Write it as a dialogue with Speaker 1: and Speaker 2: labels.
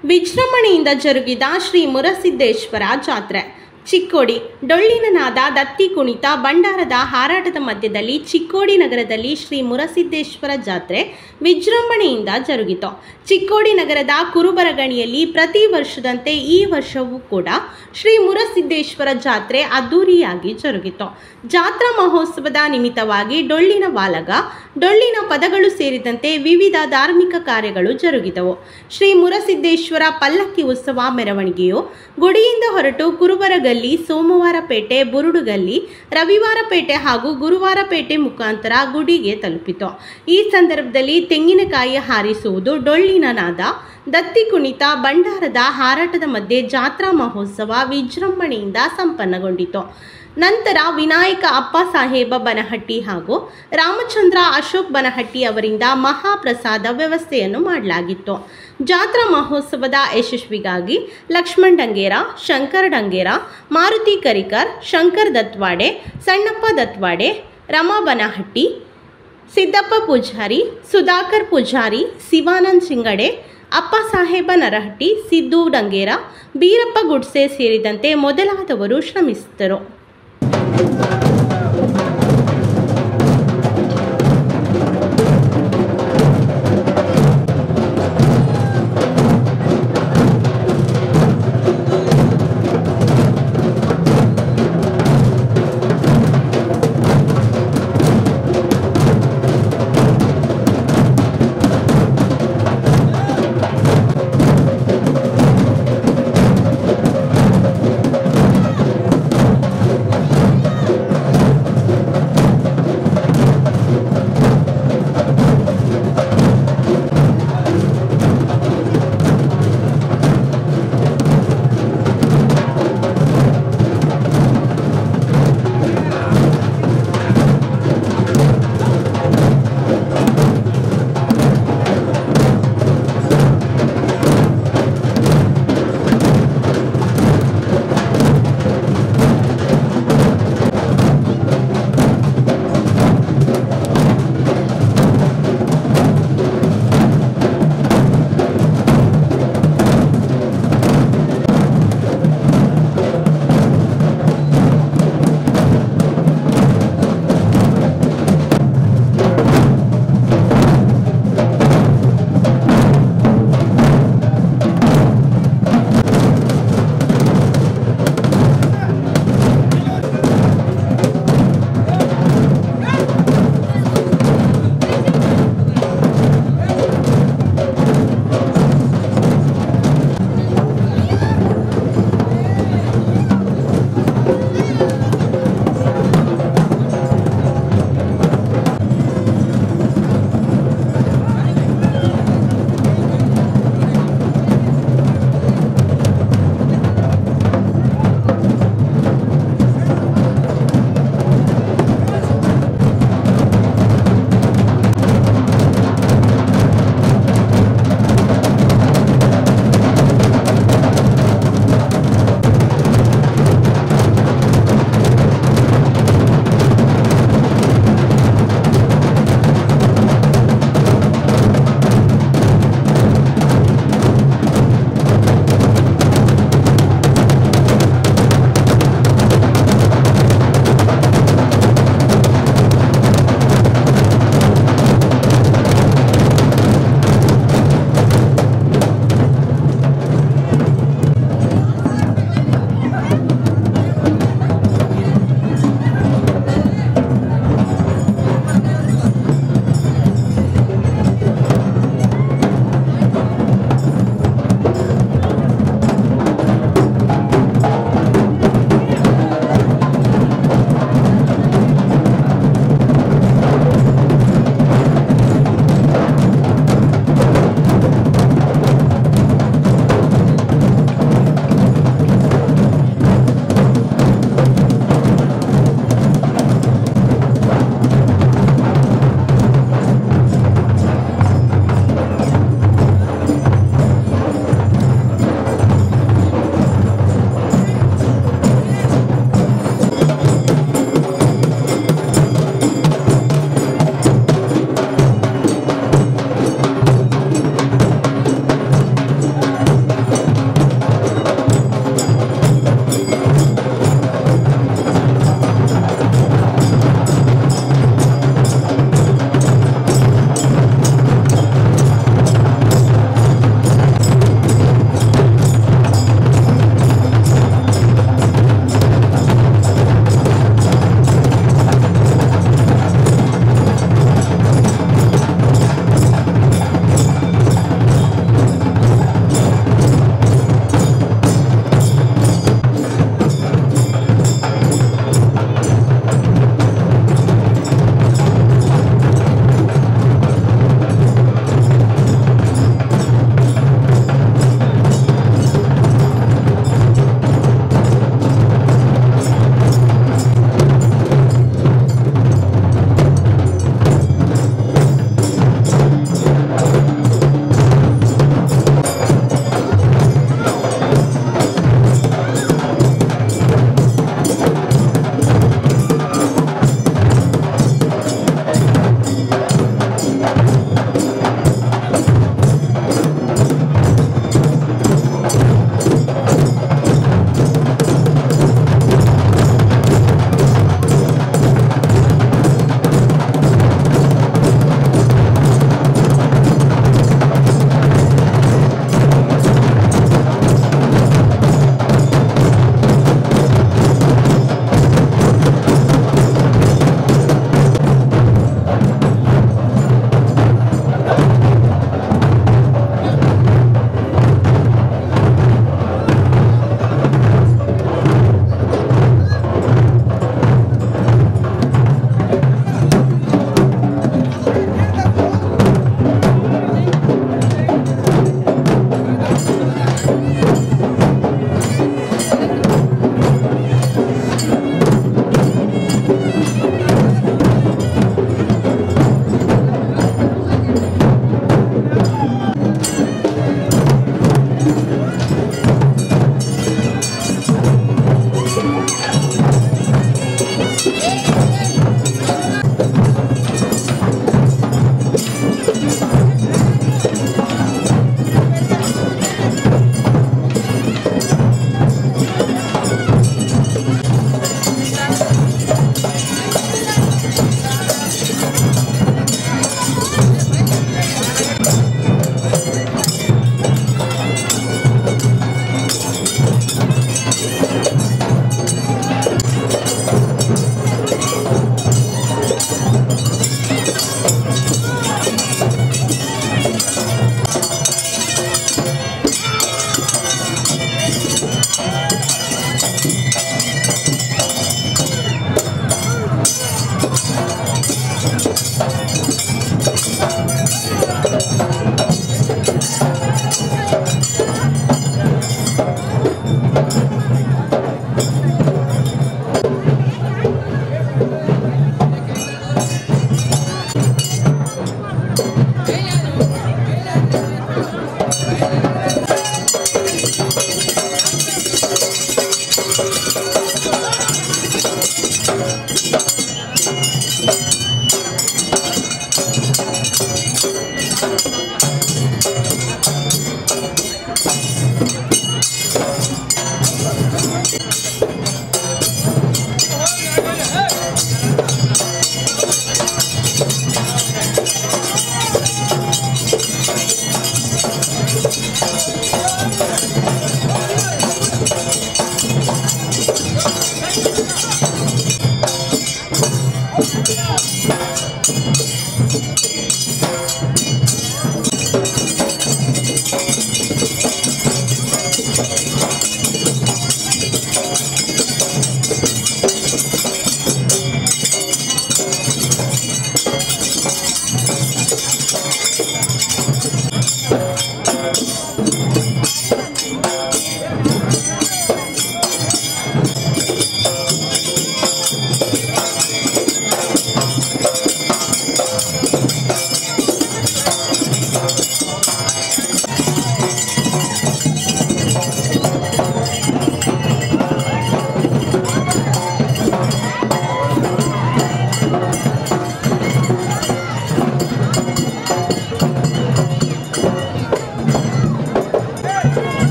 Speaker 1: ವಿಜೃಂಭಣೆಯಿಂದ ಜರುಗಿದ ಶ್ರೀ ಮುರಸಿದ್ದೇಶ್ವರ ಜಾತ್ರೆ ಚಿಕ್ಕೋಡಿ ಡೊಳ್ಳಿನ ನಾದ ದತ್ತಿ ಕುಣಿತ ಭಂಡಾರದ ಹಾರಾಟದ ಮಧ್ಯದಲ್ಲಿ ಚಿಕ್ಕೋಡಿ ನಗರದಲ್ಲಿ ಶ್ರೀ ಮುರಸಿದ್ದೇಶ್ವರ ಜಾತ್ರೆ ವಿಜೃಂಭಣೆಯಿಂದ ಜರುಗಿತು ಚಿಕ್ಕೋಡಿ ನಗರದ ಕುರುಬರಗಣಿಯಲ್ಲಿ ಪ್ರತಿ ವರ್ಷದಂತೆ ಈ ವರ್ಷವೂ ಕೂಡ ಶ್ರೀ ಮುರಸಿದ್ದೇಶ್ವರ ಜಾತ್ರೆ ಅದ್ದೂರಿಯಾಗಿ ಜರುಗಿತು ಜಾತ್ರಾ ಮಹೋತ್ಸವದ ನಿಮಿತ್ತವಾಗಿ ಡೊಳ್ಳಿನ ವಾಲಗ ಡೊಳ್ಳಿನ ಪದಗಳು ಸೇರಿದಂತೆ ವಿವಿಧ ಧಾರ್ಮಿಕ ಕಾರ್ಯಗಳು ಜರುಗಿದವು ಶ್ರೀ ಮುರಸಿದ್ದೇಶ್ವರ ಪಲ್ಲಕ್ಕಿ ಉತ್ಸವ ಮೆರವಣಿಗೆಯು ಗುಡಿಯಿಂದ ಹೊರಟು ಕುರುಬರಗಲ್ಲಿ ಸೋಮವಾರಪೇಟೆ ಬುರುಡುಗಲ್ಲಿ ರವಿವಾರಪೇಟೆ ಹಾಗೂ ಗುರುವಾರಪೇಟೆ ಮುಖಾಂತರ ಗುಡಿಗೆ ತಲುಪಿತು ಈ ಸಂದರ್ಭದಲ್ಲಿ ತೆಂಗಿನಕಾಯಿ ಹಾರಿಸುವುದು ಡೊಳ್ಳಿನ ನಾದ ದತ್ತಿ ಕುಣಿತ ಭಂಡಾರದ ಹಾರಾಟದ ಮಧ್ಯೆ ಜಾತ್ರಾ ಮಹೋತ್ಸವ ವಿಜೃಂಭಣೆಯಿಂದ ಸಂಪನ್ನಗೊಂಡಿತು ನಂತರ ವಿನಾಯಕ ಅಪ್ಪ ಸಾಹೇಬ ಬನಹಟ್ಟಿ ಹಾಗೂ ರಾಮಚಂದ್ರ ಅಶೋಕ್ ಬನಹಟ್ಟಿ ಅವರಿಂದ ಮಹಾಪ್ರಸಾದ ವ್ಯವಸ್ಥೆಯನ್ನು ಮಾಡಲಾಗಿತ್ತು ಜಾತ್ರಾ ಮಹೋತ್ಸವದ ಯಶಸ್ವಿಗಾಗಿ ಲಕ್ಷ್ಮಣ್ ಡಂಗೇರ ಶಂಕರ್ ಡಂಗೇರ ಮಾರುತಿ ಕರಿಕರ್ ಶಂಕರ್ ದತ್ವಾಡೆ ಸಣ್ಣಪ್ಪ ದತ್ವಾಡೆ ರಮಾ ಬನಹಟ್ಟಿ ಸಿದ್ದಪ್ಪ ಪೂಜಾರಿ ಸುಧಾಕರ್ ಪೂಜಾರಿ ಶಿವಾನಂದ್ ಸಿಂಗಡೆ ಅಪ್ಪ ಸಾಹೇಬ ನರಹಟ್ಟಿ ಸಿದ್ದು ಡಂಗೇರ ಬೀರಪ್ಪ ಗುಡ್ಸೆ ಸೇರಿದಂತೆ ಮೊದಲಾದವರು ಶ್ರಮಿಸಿದರು